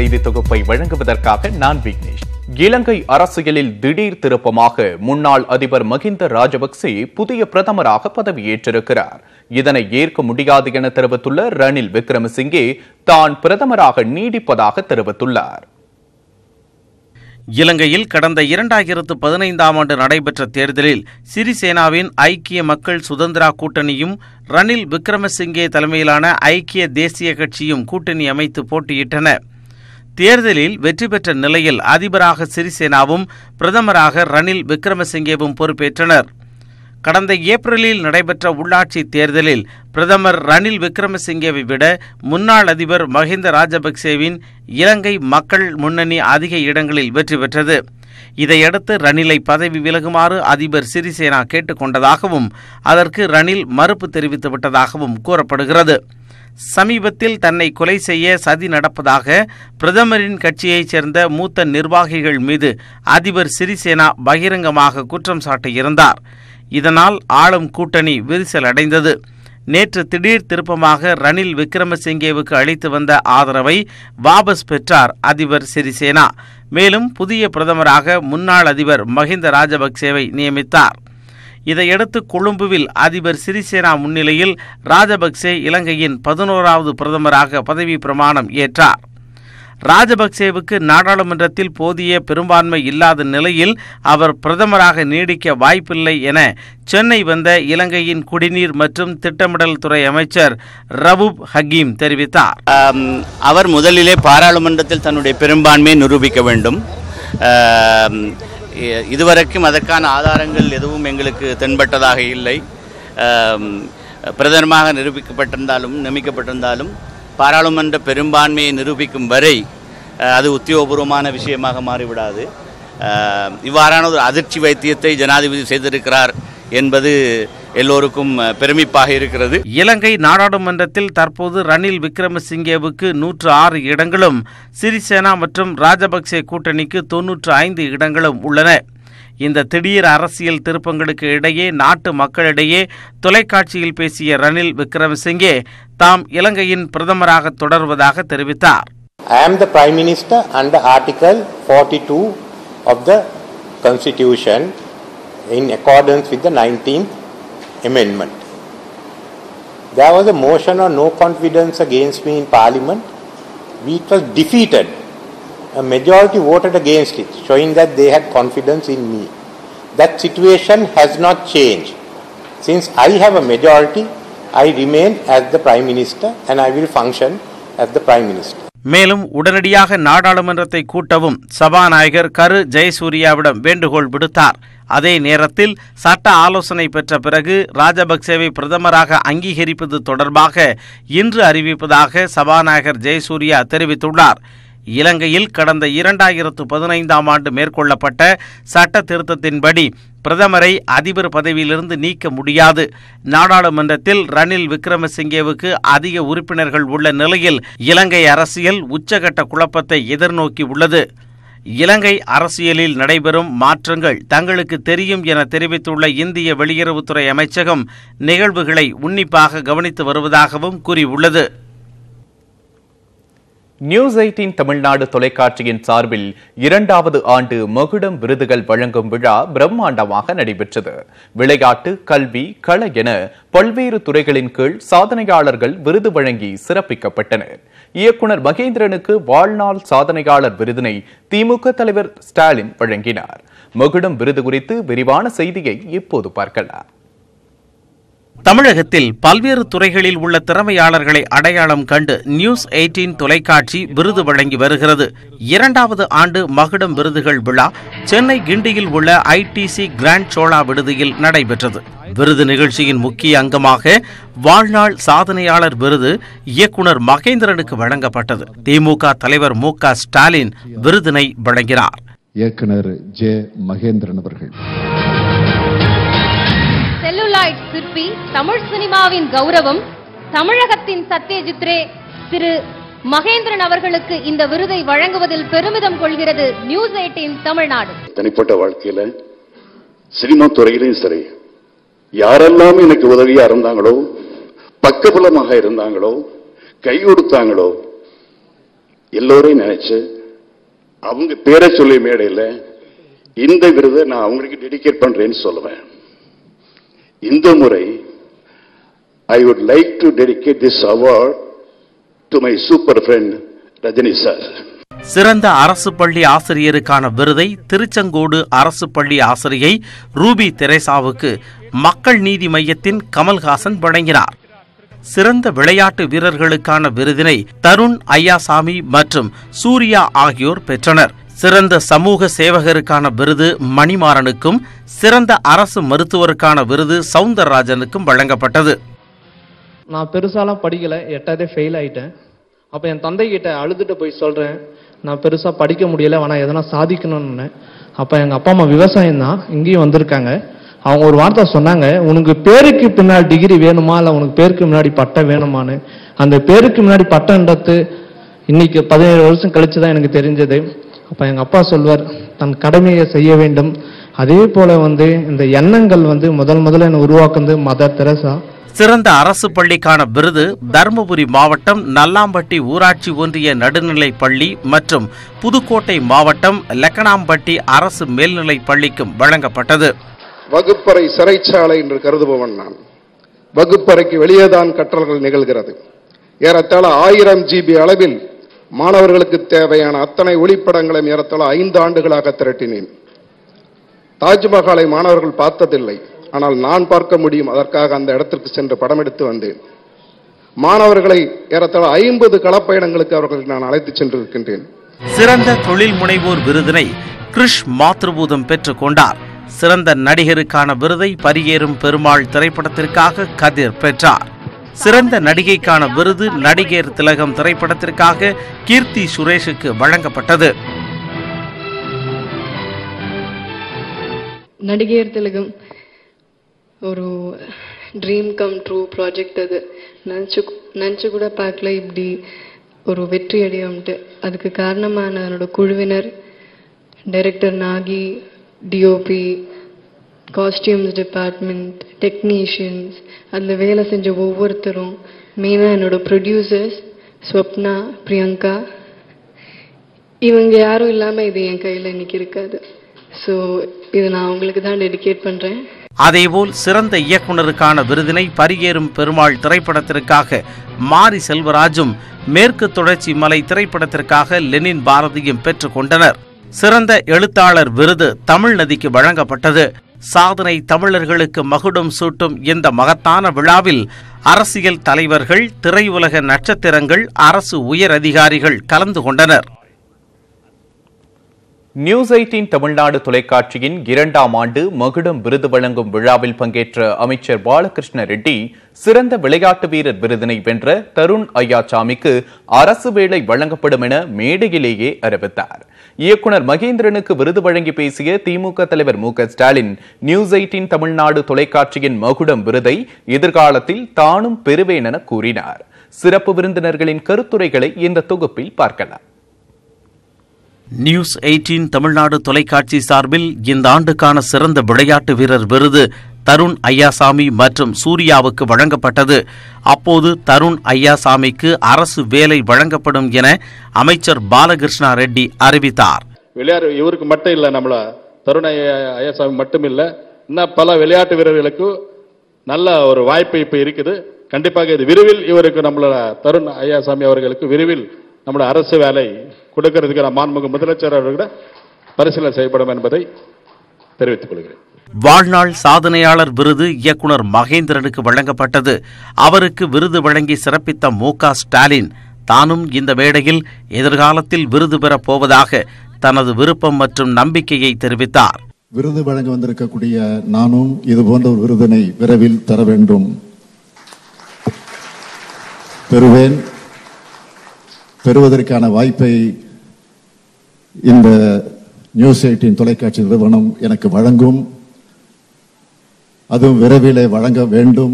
செய்தி தொகுப்பை வழங்குவதற்காக நான் விக்னேஷ் இலங்கை அரசியலில் திடீர் திருப்பமாக முன்னாள் அதிபர் மகிந்த ராஜபக்சே புதிய பிரதமராக பதவியேற்றிருக்கிறார் இதனை ஏற்க முடியாது என தெரிவித்துள்ள ரணில் விக்ரமசிங்கே தான் பிரதமராக நீடிப்பதாக தெரிவித்துள்ளார் இலங்கையில் கடந்த இரண்டாயிரத்து பதினைந்தாம் ஆண்டு நடைபெற்ற தேர்தலில் சிறிசேனாவின் ஐக்கிய மக்கள் சுதந்திரா கூட்டணியும் ரணில் விக்ரமசிங்கே தலைமையிலான ஐக்கிய தேசிய கட்சியும் கூட்டணி அமைத்து போட்டியிட்டன தேர்தலில் வெற்றி பெற்ற நிலையில் அதிபராக சிறிசேனாவும் பிரதமராக ரணில் விக்ரமசிங்கேவும் பொறுப்பேற்றனர் கடந்த ஏப்ரலில் நடைபெற்ற உள்ளாட்சி தேர்தலில் பிரதமர் ரணில் விக்ரமசிங்கேவை விட முன்னாள் அதிபர் மஹிந்த ராஜபக்சேவின் இலங்கை மக்கள் முன்னணி அதிக இடங்களில் வெற்றி பெற்றது இதையடுத்து ரணிலை பதவி விலகுமாறு அதிபர் சிறிசேனா கேட்டுக்கொண்டதாகவும் அதற்கு ரணில் மறுப்பு தெரிவித்துவிட்டதாகவும் கூறப்படுகிறது சமீபத்தில் தன்னை கொலை செய்ய சதி நடப்பதாக பிரதமரின் கட்சியைச் சேர்ந்த மூத்த நிர்வாகிகள் மீது அதிபர் சிறிசேனா பகிரங்கமாக குற்றம் சாட்டியிருந்தார் இதனால் ஆளும் கூட்டணி விரிசல் அடைந்தது நேற்று திடீர் திருப்பமாக ரணில் விக்ரமசிங்கேவுக்கு அளித்து வந்த ஆதரவை வாபஸ் பெற்றார் அதிபர் சிறிசேனா மேலும் புதிய பிரதமராக முன்னாள் அதிபர் மஹிந்த ராஜபக்சேவை நியமித்தார் இதையடுத்து கொழும்புவில் அதிபர் சிறிசேனா முன்னிலையில் ராஜபக்சே இலங்கையின் பதினோராவது பிரதமராக பதவி பிரமாணம் ஏற்றார் ராஜபக்சேவுக்கு நாடாளுமன்றத்தில் போதிய பெரும்பான்மை இல்லாத நிலையில் அவர் பிரதமராக நீடிக்க வாய்ப்பில்லை என சென்னை வந்த இலங்கையின் குடிநீர் மற்றும் திட்டமிடல் துறை அமைச்சர் ரவூப் ஹக்கீம் தெரிவித்தார் ஆம், அவர் முதலிலே பாராளுமன்றத்தில் தன்னுடைய பெரும்பான்மையை நிரூபிக்க வேண்டும் ஆம், இ- இதுவரைக்கும் அதற்கான ஆதாரங்கள் எதுவும் எங்களுக்கு தென்பட்டதாக இல்லை ஆம், பிரதமராக நிரூபிக்கப்பட்டிருந்தாலும் நியமிக்கப்பட்டிருந்தாலும் பாராளுமன்ற பெரும்பான்மையை நிரூபிக்கும் வரை அஹ், அது உத்தியோகபூர்வமான விஷயமாக மாறிவிடாது ஆம், இவ்வாறான ஒரு அதிர்ச்சி வைத்தியத்தை ஜனாதிபதி செய்திருக்கிறார் என்பது எல்லோருக்கும் அஹ், பெருமிப்பாக இருக்கிறது இலங்கை நாடாளுமன்றத்தில் தற்போது ரணில் விக்ரமசிங்கேவுக்கு நூற்று ஆறு இடங்களும் சிறிசேனா மற்றும் ராஜபக்சே கூட்டணிக்கு தொன்னூற்று ஐந்து இடங்களும் உள்ளன இந்த திடீர் அரசியல் திருப்பங்களுக்கு இடையே நாட்டு மக்களிடையே தொலைக்காட்சியில் பேசிய ரணில் விக்ரமசிங்கே தாம் இலங்கையின் பிரதமராக தொடர்வதாக தெரிவித்தார் I am the Prime Minister under Article 42 of the Constitution in accordance with the 19th Amendment. There was a motion of no confidence against me in Parliament. It was defeated. A majority voted against it, showing that they had confidence in me. That situation has not changed. Since I have a majority, I remain as the Prime Minister and I will function as the Prime Minister. மேலும் உடனடியாக நாடாளுமன்றத்தை கூட்டவும் சபாநாயகர் கரு ஜெயசூர்யாவிடம் வேண்டுகோள் விடுத்தார் அதே நேரத்தில் சட்ட ஆலோசனை பெற்ற பிறகு ராஜபக்சேவை பிரதமராக அங்கீகரிப்பது தொடர்பாக இன்று அறிவிப்பதாக சபாநாயகர் ஜெயசூர்யா தெரிவித்துள்ளார் இலங்கையில் கடந்த இரண்டாயிரத்து பதினைந்தாம் ஆண்டு மேற்கொள்ளப்பட்ட சட்ட திருத்தத்தின்படி பிரதமரை அதிபர் பதவியிலிருந்து நீக்க முடியாது நாடாளுமன்றத்தில் ரணில் விக்ரமசிங்கேவுக்கு அதிக உறுப்பினர்கள் உள்ள நிலையில் இலங்கை அரசியல் உச்சகட்ட குழப்பத்தை எதிர்நோக்கி உள்ளது இலங்கை அரசியலில் நடைபெறும் மாற்றங்கள் தங்களுக்கு தெரியும் என தெரிவித்துள்ள இந்திய வெளியுறவுத்துறை அமைச்சகம் நிகழ்வுகளை உன்னிப்பாக கவனித்து வருவதாகவும் கூறியுள்ளது நியூஸ் எயிட்டீன் தமிழ்நாடு தொலைக்காட்சியின் சார்பில் இரண்டாவது ஆண்டு மகுடம் விருதுகள் வழங்கும் விழா பிரம்மாண்டமாக நடைபெற்றது விளையாட்டு கல்வி கள என பல்வேறு துறைகளின் கீழ் சாதனையாளர்கள் விருது வழங்கி சிறப்பிக்கப்பட்டனர் இயக்குனர் மகேந்திரனுக்கு வாழ்நாள் சாதனையாளர் விருதினை திமுக தலைவர் ஸ்டாலின் வழங்கினார் மகுடம் விருது குறித்து விரிவான செய்தியை இப்போது பார்க்கலாம் தமிழகத்தில் பல்வேறு துறைகளில் உள்ள திறமையாளர்களை அடையாளம் கண்டு நியூஸ் எயிட்டீன் தொலைக்காட்சி விருது வழங்கி வருகிறது இரண்டாவது ஆண்டு மகுடம் விருதுகள் விழா சென்னை கிண்டியில் உள்ள ஐடிசி கிராண்ட் சோழா விடுதியில் நடைபெற்றது விருது நிகழ்ச்சியின் முக்கிய அங்கமாக வாழ்நாள் சாதனையாளர் விருது இயக்குனர் மகேந்திரனுக்கு வழங்கப்பட்டது திமுக தலைவர் மு க ஸ்டாலின் விருதினை வழங்கினார் இயக்குனர் ஜே மகேந்திரன் அவர்கள் செல்லுலாய்ட் சிற்பி தமிழ் சினிமாவின் கௌரவம் தமிழகத்தின் சத்யஜித் ரே திரு மகேந்திரன் அவர்களுக்கு இந்த விருதை வழங்குவதில் பெருமிதம் கொள்கிறது நியூஸ் எயிட்டீன் தமிழ்நாடு தனிப்பட்ட வாழ்க்கையில சினிமா துறையிலையும் சரி யாரெல்லாம் எனக்கு உதவியா இருந்தாங்களோ பக்கபலமாக இருந்தாங்களோ கை கொடுத்தாங்களோ எல்லோரையும் நினைச்சு அவங்க பேரை சொல்லி மேடையில் இந்த விருதை நான் அவங்களுக்கு டெடிகேட் பண்றேன்னு சொல்லுவேன் இந்த முறை I would like to dedicate this award to my super friend Rajini sir சிறந்த அரசு பள்ளி ஆசிரியருக்கான விருதை திருச்செங்கோடு அரசு பள்ளி ஆசிரியை ரூபி தெரேசாவுக்கு மக்கள் நீதி மையத்தின் கமல்ஹாசன் வழங்கினார் சிறந்த விளையாட்டு வீரர்களுக்கான விருதினை தருண் ஐயாசாமி மற்றும் சூர்யா ஆகியோர் பெற்றனர் சிறந்த சமூக சேவகருக்கான விருது மணிமாறனுக்கும் சிறந்த அரசு மருத்துவருக்கான விருது சவுந்தரராஜனுக்கும் வழங்கப்பட்டது நான் பெருசாலாம் படிக்கல எட்டாவதே ஃபெயில் ஆயிட்டேன் அப்போ என் தந்தை கிட்ட அழுதுட்டு போய் சொல்கிறேன் நான் பெருசாக படிக்க முடியல வேணா எதனா சாதிக்கணும்னு அப்போ எங்கள் அப்பா அம்மா விவசாயம் தான் இங்கேயும் வந்திருக்காங்க அவங்க ஒரு வார்த்தை சொன்னாங்க உனக்கு பேருக்கு பின்னாடி டிகிரி வேணுமா இல்லை உனக்கு பேருக்கு முன்னாடி பட்டம் வேணுமான்னு அந்த பேருக்கு முன்னாடி பட்டம்ன்றது இன்னைக்கு பதினேழு வருஷம் கழிச்சு தான் எனக்கு தெரிஞ்சது அப்போ எங்கள் அப்பா சொல்வார் தன் கடமையை செய்ய வேண்டும் அதே போல வந்து இந்த எண்ணங்கள் வந்து முதல் முதல்ல என்னை உருவாக்குனது மதர் தெரசா சிறந்த அரசு பள்ளிக்கான விருது தருமபுரி மாவட்டம் நல்லாம்பட்டி ஊராட்சி ஒன்றிய நடுநிலைப் பள்ளி மற்றும் புதுக்கோட்டை மாவட்டம் லெக்கனாம்பட்டி அரசு மேல்நிலைப் பள்ளிக்கும் வழங்கப்பட்டது வகுப்பறை சிறைச்சாலை என்று கருதுபவன் நான் வகுப்பறைக்கு வெளியேதான் கற்றல்கள் நிகழ்கிறது ஏறத்தாழ ஆயிரம் ஜிபி அளவில் மாணவர்களுக்கு தேவையான அத்தனை ஒளிப்படங்களையும் ஏறத்தாழ ஐந்து ஆண்டுகளாக திரட்டினேன் தாஜ்மஹாலை மாணவர்கள் பார்த்ததில்லை ஆனால் நான் பார்க்க முடியும் அதற்காக அந்த இடத்திற்கு சென்று படம் எடுத்து வந்தேன் மாணவர்களை ஏறத்தாழ ஐம்பது களப்பயணங்களுக்கு அவர்களை நான் அழைத்துச் சென்றிருக்கின்றேன் சிறந்த தொழில் முனைவோர் விருதினை கிருஷ் மாத்ருபூதம் பெற்றுக் கொண்டார் சிறந்த நடிகருக்கான விருதை பரியேறும் பெருமாள் திரைப்படத்திற்காக கதிர் பெற்றார் சிறந்த நடிகைக்கான விருது நடிகர் திலகம் திரைப்படத்திற்காக கீர்த்தி சுரேஷுக்கு வழங்கப்பட்டது நடிகையர் திலகம் ஒரு ட்ரீம் கம் ட்ரூ ப்ராஜெக்ட் அது நினச்சி நினச்சி கூட பார்க்கல இப்படி ஒரு வெற்றி அடையும்ட்டு அதுக்கு காரணமான என்னோட குழுவினர் director Nagi DOP costumes department technicians அதில் வேலை செஞ்ச ஒவ்வொருத்தரும் மெயினாக என்னோட ப்ரொடியூசர்ஸ் ஸ்வப்னா பிரியங்கா இவங்க யாரும் இல்லாமல் இது என் கையில் இன்னைக்கு இருக்காது ஸோ இது நான் அவங்களுக்கு தான் டெடிகேட் பண்ணுறேன் அதேபோல் சிறந்த இயக்குனருக்கான விருதினை பரியேறும் பெருமாள் திரைப்படத்திற்காக மாரி செல்வராஜும் மேற்கு தொடர்ச்சி மலை திரைப்படத்திற்காக லெனின் பாரதியும் பெற்றுக் கொண்டனர் சிறந்த எழுத்தாளர் விருது தமிழ் நதிக்கு வழங்கப்பட்டது சாதனை தமிழர்களுக்கு மகுடம் சூட்டும் இந்த மகத்தான விழாவில் அரசியல் தலைவர்கள் திரையுலக நட்சத்திரங்கள் அரசு உயர் அதிகாரிகள் கலந்து கொண்டனர் நியூஸ் எயிட்டீன் தமிழ்நாடு தொலைக்காட்சியின் இரண்டாம் ஆண்டு மகுடம் விருது வழங்கும் விழாவில் பங்கேற்ற அமைச்சர் பாலகிருஷ்ண ரெட்டி சிறந்த விளையாட்டு வீரர் விருதினை வென்ற தருண் ஐயாச்சாமிக்கு அரசு வேலை வழங்கப்படும் என மேடையிலேயே அறிவித்தார் இயக்குனர் மகேந்திரனுக்கு விருது வழங்கி பேசிய திமுக தலைவர் மு க ஸ்டாலின் நியூஸ் எயிட்டீன் தமிழ்நாடு தொலைக்காட்சியின் மகுடம் விருதை எதிர்காலத்தில் தானும் பெறுவேன் என கூறினார் சிறப்பு விருந்தினர்களின் கருத்துரைகளை இந்த தொகுப்பில் பார்க்கலாம் நியூஸ் எயிட்டீன் தமிழ்நாடு தொலைக்காட்சி சார்பில் இந்த ஆண்டுக்கான சிறந்த விளையாட்டு வீரர் விருது தருண் ஐயாசாமி மற்றும் சூர்யாவுக்கு வழங்கப்பட்டது அப்போது தருண் ஐயாசாமிக்கு அரசு வேலை வழங்கப்படும் என அமைச்சர் பாலகிருஷ்ணா ரெட்டி அறிவித்தார் விளையாட்டு இவருக்கு மட்டும் இல்லை நம்மள தருண் ஐயா- ஐயாசாமி மட்டும் இல்லை இன்னும் பல விளையாட்டு வீரர்களுக்கு நல்ல ஒரு வாய்ப்பு இப்போ இருக்குது கண்டிப்பாக இது விரைவில் இவருக்கு நம்மளோட தருண் ஐயாசாமி அவர்களுக்கு விரைவில் நம்மளோட அரசு வேலை கொடுக்கறதுக்கு நான் மாண்புமிகு முதலமைச்சர் அவர்களிட பரிசீலனை செய்யப்படும் என்பதை தெரிவித்துக் கொள்கிறேன் வாழ்நாள் சாதனையாளர் விருது இயக்குனர் மகேந்திரனுக்கு வழங்கப்பட்டது அவருக்கு விருது வழங்கி சிறப்பித்த மு க ஸ்டாலின் தானும் இந்த மேடையில் எதிர்காலத்தில் விருது பெறப் போவதாக தனது விருப்பம் மற்றும் நம்பிக்கையை தெரிவித்தார் விருது வழங்க வந்திருக்கக்கூடிய நானும் இது போன்ற ஒரு விருதினை விரைவில் தர வேண்டும் பெறுவேன் பெறுவதற்கான வாய்ப்பை இந்த நியூஸ் எயிட்டின் தொலைக்காட்சி நிறுவனம் எனக்கு வழங்கும் அதுவும் விரைவிலே வழங்க வேண்டும்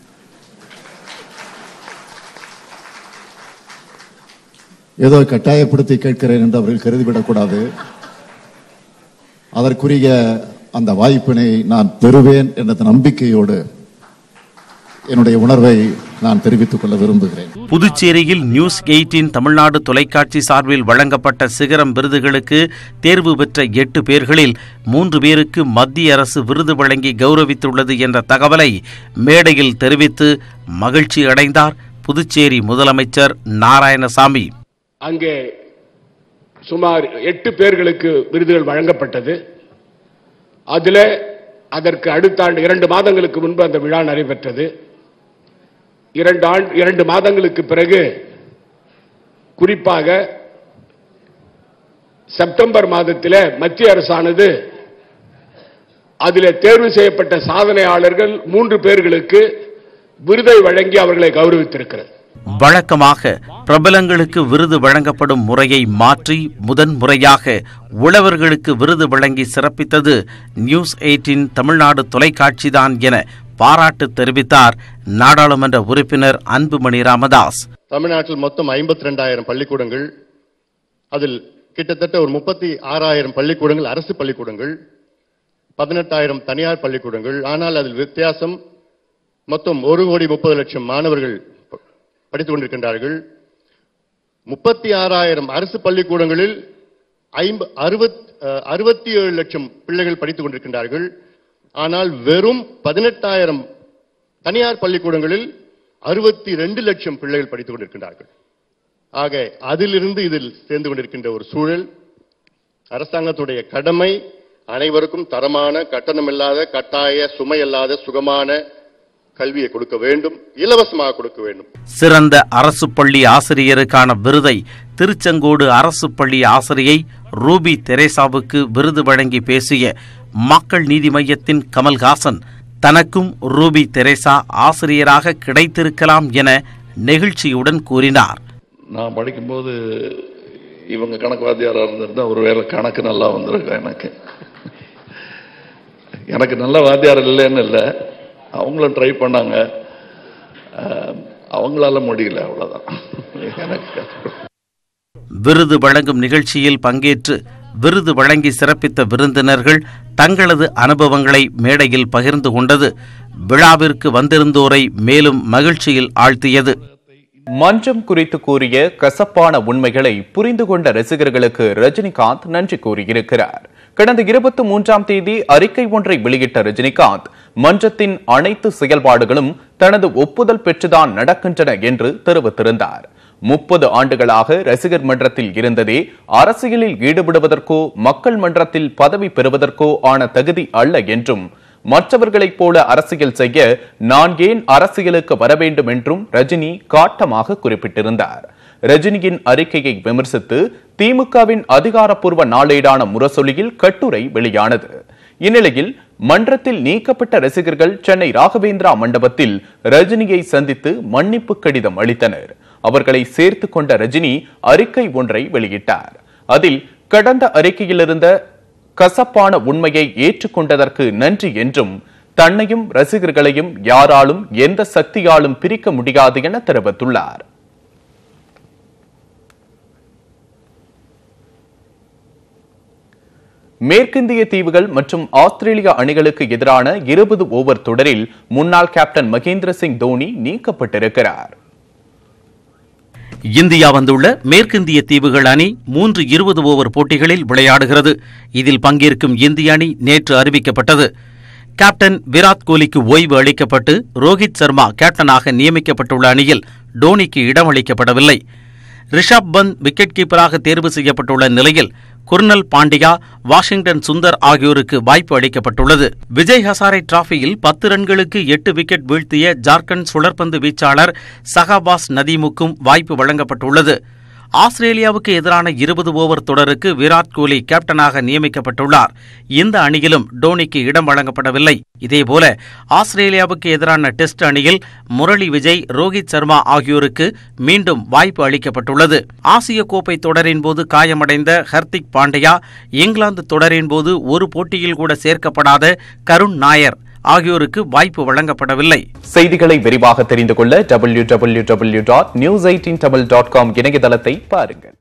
ஏதோ கட்டாயப்படுத்தி கேட்கிறேன் என்று அவர்கள் கருதிவிடக்கூடாது அதற்குரிய அந்த வாய்ப்பினை நான் பெறுவேன் என்ற நம்பிக்கையோடு என்னுடைய உணர்வை நான் தெரிவித்துக் கொள்ள விரும்புகிறேன் புதுச்சேரியில் நியூஸ் எயிட்டின் தமிழ்நாடு தொலைக்காட்சி சார்பில் வழங்கப்பட்ட சிகரம் விருதுகளுக்கு தேர்வு பெற்ற எட்டு பேர்களில் மூன்று பேருக்கு மத்திய அரசு விருது வழங்கி கௌரவித்துள்ளது என்ற தகவலை மேடையில் தெரிவித்து மகிழ்ச்சி அடைந்தார் புதுச்சேரி முதலமைச்சர் நாராயணசாமி அங்கே சுமார் எட்டு பேர்களுக்கு விருதுகள் வழங்கப்பட்டது அதில் அதற்கு அடுத்த ஆண்டு இரண்டு மாதங்களுக்கு முன்பு அந்த விழா நடைபெற்றது இரண்டு ஆண்டு இரண்டு மாதங்களுக்கு பிறகு குறிப்பாக செப்டம்பர் மாதத்தில் மத்திய அரசானது அதில் தேர்வு செய்யப்பட்ட சாதனையாளர்கள் மூன்று பேர்களுக்கு விருதை வழங்கி அவர்களை கௌரவித்திருக்கிறது வழக்கமாக பிரபலங்களுக்கு விருது வழங்கப்படும் முறையை மாற்றி முதன் முறையாக உழவர்களுக்கு விருது வழங்கி சிறப்பித்தது நியூஸ் எயிட்டின் தமிழ்நாடு தொலைக்காட்சிதான் என பாராட்டு தெரிவித்தார் நாடாளுமன்ற உறுப்பினர் அன்புமணி ராமதாஸ் தமிழ்நாட்டில் மொத்தம் ஐம்பத்தி ரெண்டாயிரம் பள்ளிக்கூடங்கள் அதில் கிட்டத்தட்ட ஒரு முப்பத்தி ஆறாயிரம் பள்ளிக்கூடங்கள் அரசு பள்ளிக்கூடங்கள் பதினெட்டாயிரம் தனியார் பள்ளிக்கூடங்கள் ஆனால் அதில் வித்தியாசம் மொத்தம் ஒரு கோடி முப்பது லட்சம் மாணவர்கள் ப- படித்துக் கொண்டிருக்கின்றார்கள் முப்பத்தி ஆறாயிரம் அரசு பள்ளிக்கூடங்களில் ஐம்ப அறுபத் அஹ், அறுபத்தி ஏழு லட்சம் பிள்ளைகள் படித்துக் கொண்டிருக்கின்றார்கள் ஆனால் வெறும் பதினெட்டாயிரம் தனியார் பள்ளிக்கூடங்களில் அறுபத்தி ரெண்டு லட்சம் பிள்ளைகள் படித்துக் கொண்டிருக்கின்றார்கள் ஆக அதிலிருந்து இதில் சேர்ந்து கொண்டிருக்கின்ற ஒரு சூழல் அரசாங்கத்துடைய கடமை அனைவருக்கும் தரமான கட்டணமில்லாத கட்டாய சுமையில்லாத சுகமான கல்வியை கொடுக்க வேண்டும் இலவசமாக கொடுக்க வேண்டும் சிறந்த அரசு பள்ளி ஆசிரியருக்கான விருதை திருச்செங்கோடு அரசு பள்ளி ஆசிரியை ரூபி தெரேசாவுக்கு விருது வழங்கி பேசிய மக்கள் நீதி மையத்தின் கமல்ஹாசன் தனக்கும் ரூபி தெரேசா ஆசிரியராக கிடைத்திருக்கலாம் என நெகிழ்ச்சியுடன் கூறினார் நான் படிக்கும்போது இவங்க கணக்கு வாத்தியாராக இருந்திருந்தா ஒருவேளை கணக்கு நல்லா வந்திருக்கும் எனக்கு எனக்கு நல்ல வாத்தியார் இல்லைன்னு இல்லை அவங்களும் ட்ரை பண்ணாங்க அஹ், அவங்களால முடியல அவ்வளோதான் எனக்கு விருது வழங்கும் நிகழ்ச்சியில் பங்கேற்று விருது வழங்கி சிறப்பித்த விருந்தினர்கள் தங்களது அனுபவங்களை மேடையில் பகிர்ந்து கொண்டது விழாவிற்கு வந்திருந்தோரை மேலும் மகிழ்ச்சியில் ஆழ்த்தியது மஞ்சம் குறித்து கூறிய கசப்பான உண்மைகளை புரிந்து கொண்ட ரசிகர்களுக்கு ரஜினிகாந்த் நன்றி கூறியிருக்கிறார் கடந்த இருபத்தி மூன்றாம் தேதி அறிக்கை ஒன்றை வெளியிட்ட ரஜினிகாந்த் மன்றத்தின் அனைத்து செயல்பாடுகளும் தனது ஒப்புதல் பெற்றுதான் நடக்கின்றன என்று தெரிவித்திருந்தார் முப்பது ஆண்டுகளாக ரசிகர் மன்றத்தில் இருந்ததே அரசியலில் ஈடுபடுவதற்கோ மக்கள் மன்றத்தில் பதவி பெறுவதற்கோ ஆன தகுதி அல்ல என்றும் மற்றவர்களைப் போல அரசியல் செய்ய நான் ஏன் அரசியலுக்கு வர வேண்டும் என்றும் ரஜினி காட்டமாக குறிப்பிட்டிருந்தார் ரஜினியின் அறிக்கையை விமர்சித்து திமுகவின் அதிகாரப்பூர்வ நாளேடான முரசொலியில் கட்டுரை வெளியானது இந்நிலையில் மன்றத்தில் நீக்கப்பட்ட ரசிகர்கள் சென்னை ராகவேந்திரா மண்டபத்தில் ரஜினியை சந்தித்து மன்னிப்பு கடிதம் அளித்தனர் அவர்களை சேர்த்து கொண்ட ரஜினி அறிக்கை ஒன்றை வெளியிட்டார் அதில் கடந்த அறிக்கையில் இருந்த கசப்பான உண்மையை ஏற்றுக்கொண்டதற்கு நன்றி என்றும் தன்னையும் ரசிகர்களையும் யாராலும் எந்த சக்தியாலும் பிரிக்க முடியாது என தெரிவித்துள்ளார் மேற்கிந்திய தீவுகள் மற்றும் ஆஸ்திரேலியா அணிகளுக்கு எதிரான இருபது ஓவர் தொடரில் முன்னாள் கேப்டன் மகேந்திர சிங் தோனி நீக்கப்பட்டிருக்கிறார் இந்தியா வந்துள்ள மேற்கிந்திய தீவுகள் அணி மூன்று இருபது ஓவர் போட்டிகளில் விளையாடுகிறது இதில் பங்கேற்கும் இந்திய அணி நேற்று அறிவிக்கப்பட்டது கேப்டன் விராட் கோலிக்கு ஓய்வு அளிக்கப்பட்டு ரோஹித் சர்மா கேப்டனாக நியமிக்கப்பட்டுள்ள அணியில் டோனிக்கு இடமளிக்கப்படவில்லை ரிஷப் பந்த் விக்கெட் கீப்பராக தேர்வு செய்யப்பட்டுள்ள நிலையில் குர்னல் பாண்டியா வாஷிங்டன் சுந்தர் ஆகியோருக்கு வாய்ப்பு அளிக்கப்பட்டுள்ளது விஜய் ஹசாரே டிராபியில் பத்து ரன்களுக்கு எட்டு விக்கெட் வீழ்த்திய ஜார்க்கண்ட் சுழற்பந்து வீச்சாளர் சஹாபாஸ் நதீமுக்கும் வாய்ப்பு வழங்கப்பட்டுள்ளது ஆஸ்திரேலியாவுக்கு எதிரான இருபது ஓவர் தொடருக்கு விராட் கோலி கேப்டனாக நியமிக்கப்பட்டுள்ளார் இந்த அணியிலும் டோனிக்கு இடம் வழங்கப்படவில்லை இதேபோல ஆஸ்திரேலியாவுக்கு எதிரான டெஸ்ட் அணியில் முரளி விஜய் ரோஹித் சர்மா ஆகியோருக்கு மீண்டும் வாய்ப்பு அளிக்கப்பட்டுள்ளது ஆசிய கோப்பை தொடரின் போது காயமடைந்த ஹர்திக் பாண்டியா இங்கிலாந்து தொடரின் போது ஒரு போட்டியில் கூட சேர்க்கப்படாத கருண் நாயர் ஆகியோருக்கு வாய்ப்பு வழங்கப்படவில்லை செய்திகளை விரிவாக தெரிந்து கொள்ள W W W dot News eighteen Tamil dot com இணையதளத்தை பாருங்கள்